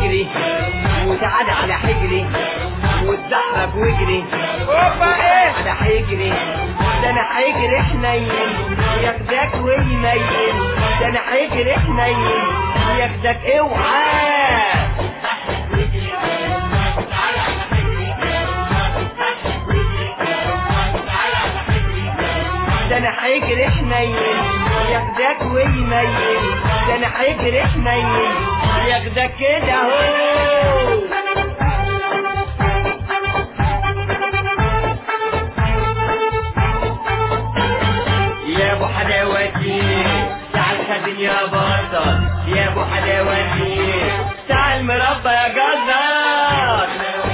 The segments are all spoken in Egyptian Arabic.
واجري وتعال على حجري وتزحرج واجري اوبا ايه على حجري ده انا حجري حنين ياخدك ويميل ده انا حجري حنين ياخدك اوعى ده انا حجري حنين ياخدك ويميل ده انا حجري حنين ياخدك كده اهو يا ابو حلاوتي تعال خدني يا بطل يا ابو حلاوتي تعال مربى يا جزار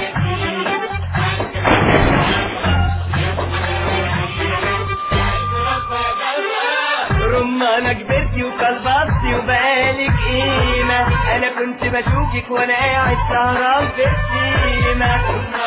رمانة كبرتي وكلبطتي وبقالك قيمة أنا كنت بشوفك وأنا قاعد سهران في السيمة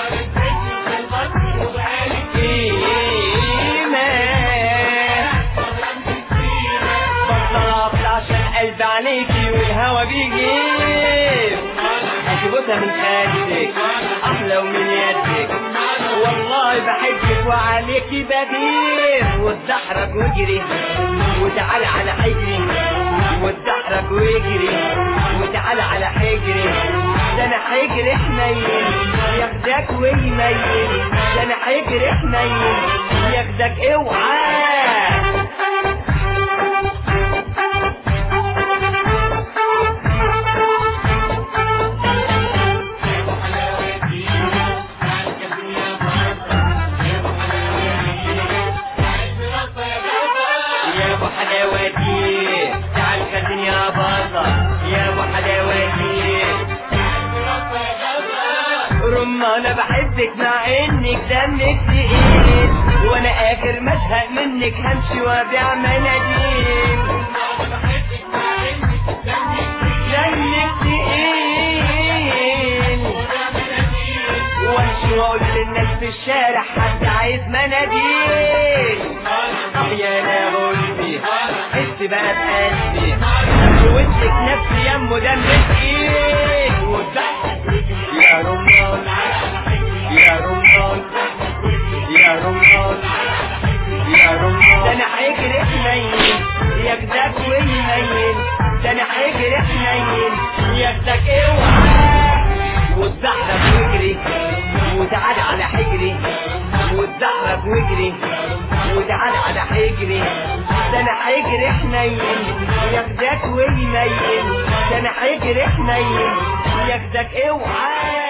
قيمة بطلت عشان قلب عليكي والهوا بيجيب هتبوسها من خدك احلى ومن يدك والله بحبك وعليكي بغير وتدحرج واجري وتعال على حجري وتدحرج واجري وتعال على حجري ده انا حجري حنين ياخدك ويميل ده انا حجري حنين ياخدك اوعى يا ابو حلاوتي تعال خدني يا بطل يا ابو حلاوتي رمانة بحبك مع انك دمك تقيل وانا اخر ما ازهق منك همشي وابيع مناديل دمك تقيل وامشي واقول للناس في الشارع حد عايز مناديل يا انا قلبي حس بقى بقلبي ووشك نفسي يمه دم تقيل والضحك يا رمان يا رمان يا رمان يا رمان ده انا حجر حنين ياخدك ويميل ده انا حجر حنين ياخدك اوعى وتزحرج واجري وتعال على حجري وتزحرج واجري وتعال على حجري ده انا حجري حنين ياخدك ويميل ده انا حجري حنين ياخدك اوعى